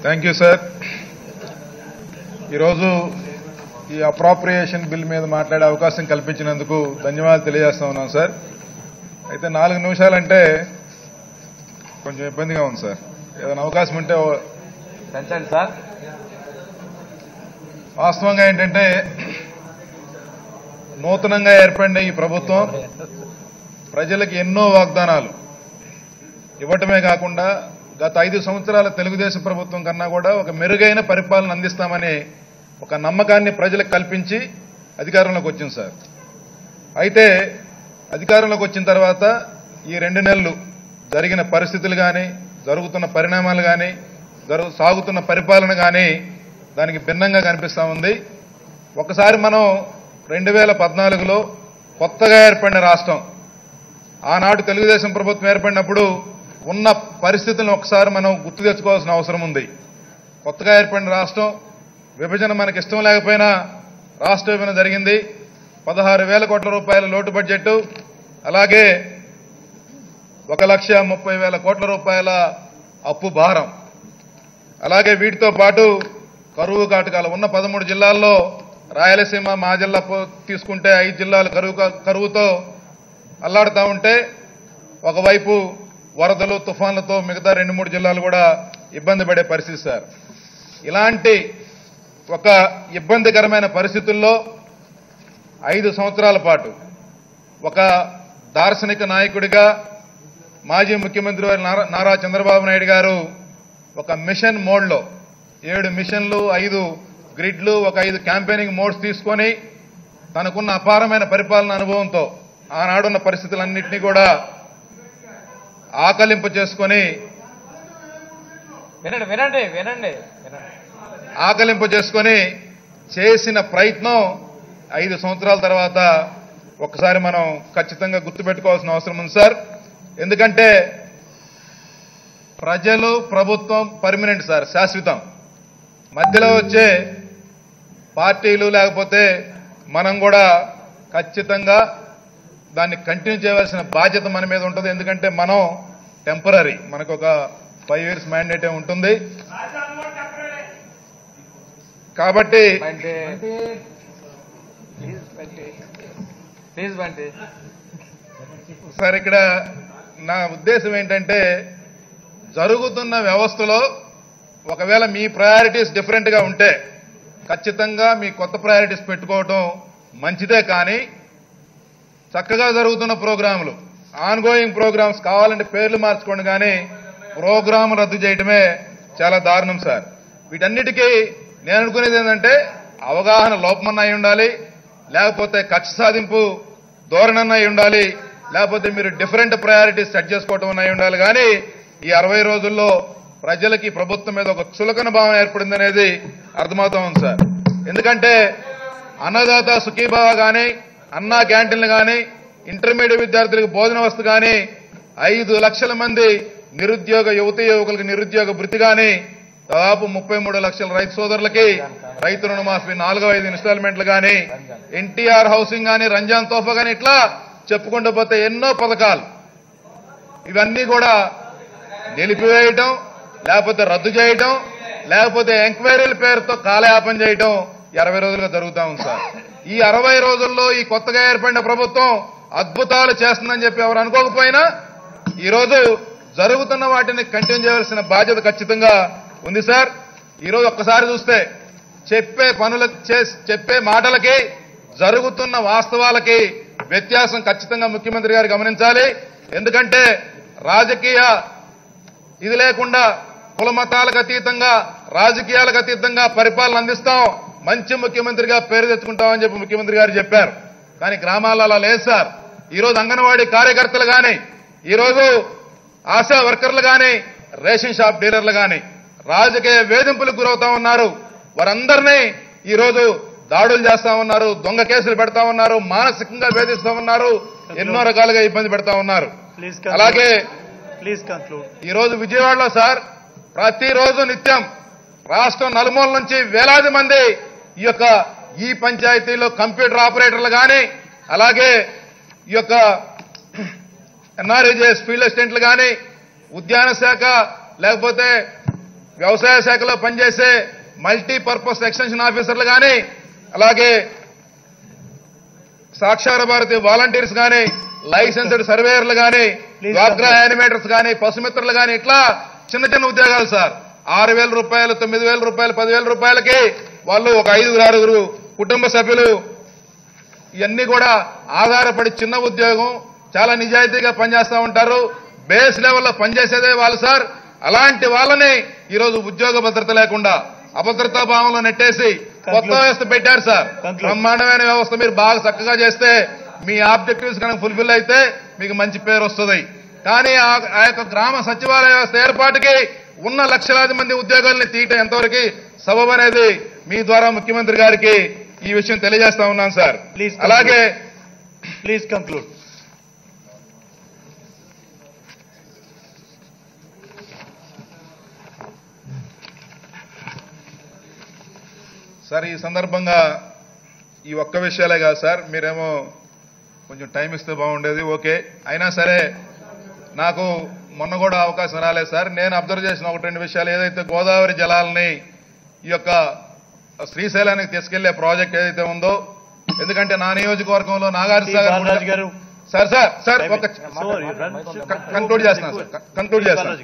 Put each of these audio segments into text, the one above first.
Thank you sir ఈరోజు ఈ appropriation bill మీద మాట్లాడే అవకాశం కల్పించినందుకు ధన్యవాదాలు తెలియజేస్తా ఉన్నాం సార్ అయితే నాలుగు నిమిషాలంటే కొంచెం ఇబ్బందిగా ఉంది సార్ ఏదైనా అవకాశం ఉంటే ఓ- పెంచండి సార్ వాస్తవంగా ఏంటంటే నూతనంగా ఏర్పడిన ఈ ప్రభుత్వం ప్రజలకు ఎన్నో వాగ్దానాలు ఇవ్వటమే కాకుండా గత ఐదు సంవత్సరాల తెలుగుదేశం ప్రభుత్వం కన్నా కూడా ఒక మెరుగైన పరిపాలన అందిస్తామని ఒక నమ్మకాన్ని ప్రజలకు కల్పించి అధికారంలోకి వచ్చింది సార్ అయితే అధికారంలోకి వచ్చిన తర్వాత ఈ రెండు నెలలు జరిగిన పరిస్థితులు కానీ జరుగుతున్న పరిణామాలు కానీ జరుగు సాగుతున్న పరిపాలన కానీ దానికి భిన్నంగా కనిపిస్తా ఉంది ఒకసారి మనం రెండు వేల పద్నాలుగులో కొత్తగా ఏర్పడిన రాష్ట్రం ఆనాడు తెలుగుదేశం ప్రభుత్వం ఏర్పడినప్పుడు ఉన్న పరిస్థితులను ఒకసారి మనం గుర్తు తెచ్చుకోవాల్సిన అవసరం ఉంది కొత్తగా ఏర్పడిన రాష్ట్రం విభజన మనకి ఇష్టం లేకపోయినా రాష్ట్ర విభజన జరిగింది పదహారు వేల కోట్ల రూపాయల లోటు బడ్జెట్ అలాగే ఒక లక్ష ముప్పై వేల కోట్ల రూపాయల అప్పు భారం అలాగే వీటితో పాటు కరువు కాటకాలు ఉన్న పదమూడు జిల్లాల్లో రాయలసీమ మా జిల్లా పో- తీసుకుంటే ఐదు జిల్లాలు కరువు కా- కరువుతో అల్లాడుతూ ఉంటే ఒకవైపు వరదలు తుఫాన్లతో మిగతా రెండు మూడు జిల్లాలు కూడా ఇబ్బంది పడే పరిస్థితి సార్ ఇలాంటి ఒక ఇబ్బందికరమైన పరిస్థితుల్లో ఐదు సంవత్సరాల పాటు ఒక దార్శనిక నాయకుడిగా మాజీ ముఖ్యమంత్రి వారి నారా- నారా చంద్రబాబు నాయుడు గారు ఒక మిషన్ మోడ్లో ఏడు మిషన్లు ఐదు గ్రిడ్లు ఒక ఐదు క్యాంపెయినింగ్ మోడ్స్ తీసుకొని తనకున్న అపారమైన పరిపాలన అనుభవంతో ఆనాడున్న పరిస్థితులన్నింటినీ కూడా ఆకలింపు చేసుకొని వినండి వినండి వినండి వినండి ఆకలింపు చేసుకొని చేసిన ప్రయత్నం ఐదు సంవత్సరాల తర్వాత ఒకసారి మనం ఖచ్చితంగా గుర్తుపెట్టుకోవాల్సిన అవసరం ఉంది సార్ ఎందుకంటే ప్రజలు ప్రభుత్వం పర్మనెంట్ సార్ శాశ్వతం మధ్యలో వచ్చే పార్టీలు లేకపోతే మనం కూడా ఖచ్చితంగా దాన్ని కంటిన్యూ చేయవలసిన బాధ్యత మన మీద ఉంటుంది ఎందుకంటే మనం టెంపరీ మనకు ఒక ఫైవ్ ఇయర్స్ మ్యాండేటే ఉంటుంది కాబట్టి Bunty please Bunty please Bunty sir ఇక్కడ నా ఉద్దేశం ఏంటంటే జరుగుతున్న వ్యవస్థలో ఒకవేళ మీ ప్రయారిటీస్ డిఫరెంట్ గా ఉంటే ఖచ్చితంగా మీ కొత్త ప్రయారిటీస్ పెట్టుకోవటం మంచిదే కానీ చక్కగా జరుగుతున్న ప్రోగ్రాములు ఆన్ గోయింగ్ ప్రోగ్రామ్స్ కావాలంటే పేర్లు మార్చుకోండి కానీ ప్రోగ్రామ్ రద్దు చేయటమే చాలా దారుణం సార్ వీటన్నిటికీ నేను అనుకునేది ఏంటంటే అవగాహన లోపమన్న అయి ఉండాలి లేకపోతే కక్ష సాధింపు ధోరణన్న అయి ఉండాలి లేకపోతే మీరు డిఫరెంట్ ప్రయారిటీస్ సెట్ చేసుకోవటం అన్న అయి ఉండాలి కానీ ఈ అరవై రోజుల్లో ప్రజలకి ప్రభుత్వం మీద ఒక చులకన భావం ఏర్పడింది అనేది అర్థమవుతా ఉంది సార్ ఎందుకంటే అన్నదాత సుఖీభావ కానీ అన్నా క్యాంటీన్లు కానీ ఇంటర్మీడియట్ విద్యార్థులకు భోజన వస్తు కానీ ఐదు లక్షల మంది నిరుద్యోగ యువతి యువకులకు నిరుద్యోగ భృతి కానీ దాదాపు ముప్పై మూడు లక్షల రైతు సోదరులకి రైతు రుణమాఫీ నాలుగో ఐదు ఇన్స్టాల్మెంట్లు కానీ ఎన్టీఆర్ హౌసింగ్ కానీ రంజాన్ తోఫా కానీ ఇట్లా చెప్పుకుంటూ పోతే ఎన్నో పథకాలు ఇవన్నీ కూడా నిలిపివేయటం లేకపోతే రద్దు చేయటం లేకపోతే ఎంక్వైరీల పేరుతో కాలయాపన చేయటం ఇరవై రోజులుగా జరుగుతా ఉంది సార్ ఈ అరవై రోజుల్లో ఈ కొత్తగా ఏర్పడిన ప్రభుత్వం అద్భుతాలు చేస్తుందని చెప్పి ఎవరు అనుకోకపోయినా ఈ రోజు జరుగుతున్న వాటిని కంటిన్యూ చేయవలసిన బాధ్యత ఖచ్చితంగా ఉంది సార్ ఈ రోజు ఒక్కసారి చూస్తే చెప్పే పనుల చేస్- చెప్పే మాటలకి జరుగుతున్న వాస్తవాలకి వ్యత్యాసం ఖచ్చితంగా ముఖ్యమంత్రి గారు గమనించాలి ఎందుకంటే రాజకీయ ఇది లేకుండా కుల మతాలకు అతీతంగా రాజకీయాలకు అతీతంగా పరిపాలన అందిస్తాం మంచి ముఖ్యమంత్రిగా పేరు తెచ్చుకుంటామని చెప్పి ముఖ్యమంత్రి గారు చెప్పారు కానీ గ్రామాల్లో అలా లేదు సార్ ఈరోజు అంగన్వాడీ కార్యకర్తలు కానీ ఈరోజు ఆశా వర్కర్లు కానీ రేషన్ షాప్ డీలర్లు కానీ రాజకీయ వేధింపులకు గురవుతా ఉన్నారు వారందరినీ ఈరోజు దాడులు చేస్తా ఉన్నారు దొంగ కేసులు పెడతా ఉన్నారు మానసికంగా వేధిస్తా ఉన్నారు ఎన్నో రకాలుగా ఇబ్బంది పెడతా ఉన్నారు Please అలాగే Please conclude. ఈ రోజు విజయవాడలో సార్ ప్రతిరోజు నిత్యం రాష్ట్రం నలుమూల నుంచి వేలాది మంది ఈ యొక్క ఈ పంచాయతీలో కంప్యూటర్ ఆపరేటర్లు కానీ అలాగే ఈ యొక్క ఎన్ఆర్ఏజెస్ ఫీల్డ్ అసిస్టెంట్లు కానీ ఉద్యాన శాఖ లేకపోతే వ్యవసాయ శాఖలో పనిచేసే మల్టీపర్పస్ ఎక్స్టెన్షన్ ఆఫీసర్లు కానీ అలాగే సాక్షార భారతి వాలంటీర్స్ కానీ లైసెన్స్డ్ సర్వేయర్లు కానీ Please డ్వాక్రా complete. యానిమేటర్స్ కానీ పశుమిత్రులు కానీ ఇట్లా చిన్న చిన్న ఉద్యోగాలు సార్ ఆరు వేల రూపాయలు తొమ్మిది వేల రూపాయలు పదివేల రూపాయలకి వాళ్ళు ఒక ఐదుగురు ఆరుగురు కుటుంబ సభ్యులు ఇవన్నీ కూడా ఆధారపడి చిన్న ఉద్యోగం చాలా నిజాయితీగా పనిచేస్తూ ఉంటారు బేస్ లెవెల్లో పనిచేసేదే వాళ్ళు సార్ అలాంటి వాళ్ళని ఈరోజు ఉద్యోగ భద్రత లేకుండా అభద్రతా భావంలో నెట్టేసి కొత్త వ్యవస్థ పెట్టారు సార్ Conclude. బ్రహ్మాండమైన వ్యవస్థ మీరు బాగా చక్కగా చేస్తే మీ ఆబ్జెక్టివ్స్ కనుక ఫుల్ఫిల్ అయితే మీకు మంచి పేరు వస్తుంది కానీ ఆ- ఆ యొక్క గ్రామ సచివాలయ వ్యవస్థ ఏర్పాటుకి ఉన్న లక్షలాది మంది ఉద్యోగాల్ని తీయటం ఎంతవరకు సబబు అనేది మీ ద్వారా ముఖ్యమంత్రి గారికి ఈ విషయం తెలియజేస్తా ఉన్నాను సార్ Please conclude. అలాగే ప్లీజ్ కంక్లూడ్ సార్ ఈ సందర్భంగా ఈ ఒక్క విషయాలే కాదు సార్ మీరేమో కొంచెం టైం ఇస్తే బాగుండేది ఓకే అయినా సరే నాకు మొన్న కూడా అవకాశం రాలేదు సార్ నేను అబ్జర్వ్ చేసిన ఒకటి రెండు విషయాలు ఏదైతే గోదావరి జలాలని ఈ యొక్క శ్రీశైలానికి తీసుకెళ్లే ప్రాజెక్ట్ ఏదైతే ఉందో ఎందుకంటే నా నియోజకవర్గంలో Nagarjuna Balaraju Sagar garu sir sir sir ఒక కన్క్లూడ్ చేస్తున్నాను సార్ కన్క్లూడ్ చేస్తాను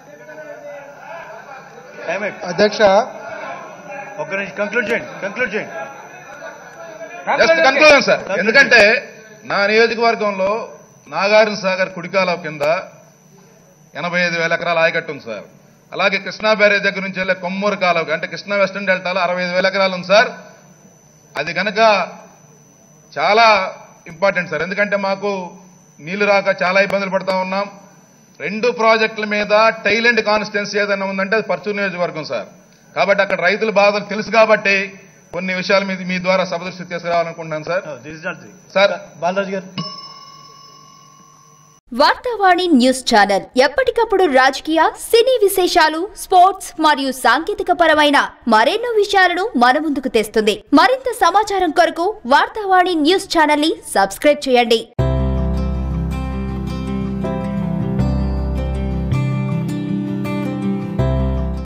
అధ్యక్ష ఒక్క నిమిషం కంక్లూడ్ చేయండి కంక్లూడ్ చేయండి జస్ట్ కన్క్లూజన్ సార్ ఎందుకంటే నా నియోజకవర్గంలో నాగార్జున సాగర్ కుడికాల కింద ఎనభై ఐదు వేల ఎకరాల ఆయకట్టు ఉంది సార్ అలాగే కృష్ణా బ్యారేజ్ దగ్గర నుంచి వెళ్ళే కొమ్మూరు కాలువకి అంటే కృష్ణా వెస్టర్న్ డెల్టాలో అరవై ఐదు వేల ఎకరాలు ఉంది సార్ అది కనుక చాలా ఇంపార్టెంట్ సార్ ఎందుకంటే మాకు నీళ్లు రాక చాలా ఇబ్బందులు పడతా ఉన్నాం రెండు ప్రాజెక్టుల మీద టైలెండ్ కాన్స్టిట్యున్సీ ఏదైనా ఉందంటే అది పర్చూరు నియోజకవర్గం సార్ కాబట్టి అక్కడ రైతుల బాధలు తెలుసు కాబట్టి కొన్ని విషయాలు మీ మీ ద్వారా సభ దృష్టికి తీసుకురావాలనుకుంటున్నాను sir this is not the sir Balaraju garu Vartavani news channel ఎప్పటికప్పుడు రాజకీయ సినీ విశేషాలు స్పోర్ట్స్ మరియు సాంకేతిక పరమైన మరెన్నో విషయాలను మన ముందుకు తెస్తుంది మరింత సమాచారం కొరకు వార్తావాణి న్యూస్ ఛానల్ ని సబ్స్క్రైబ్ చేయండి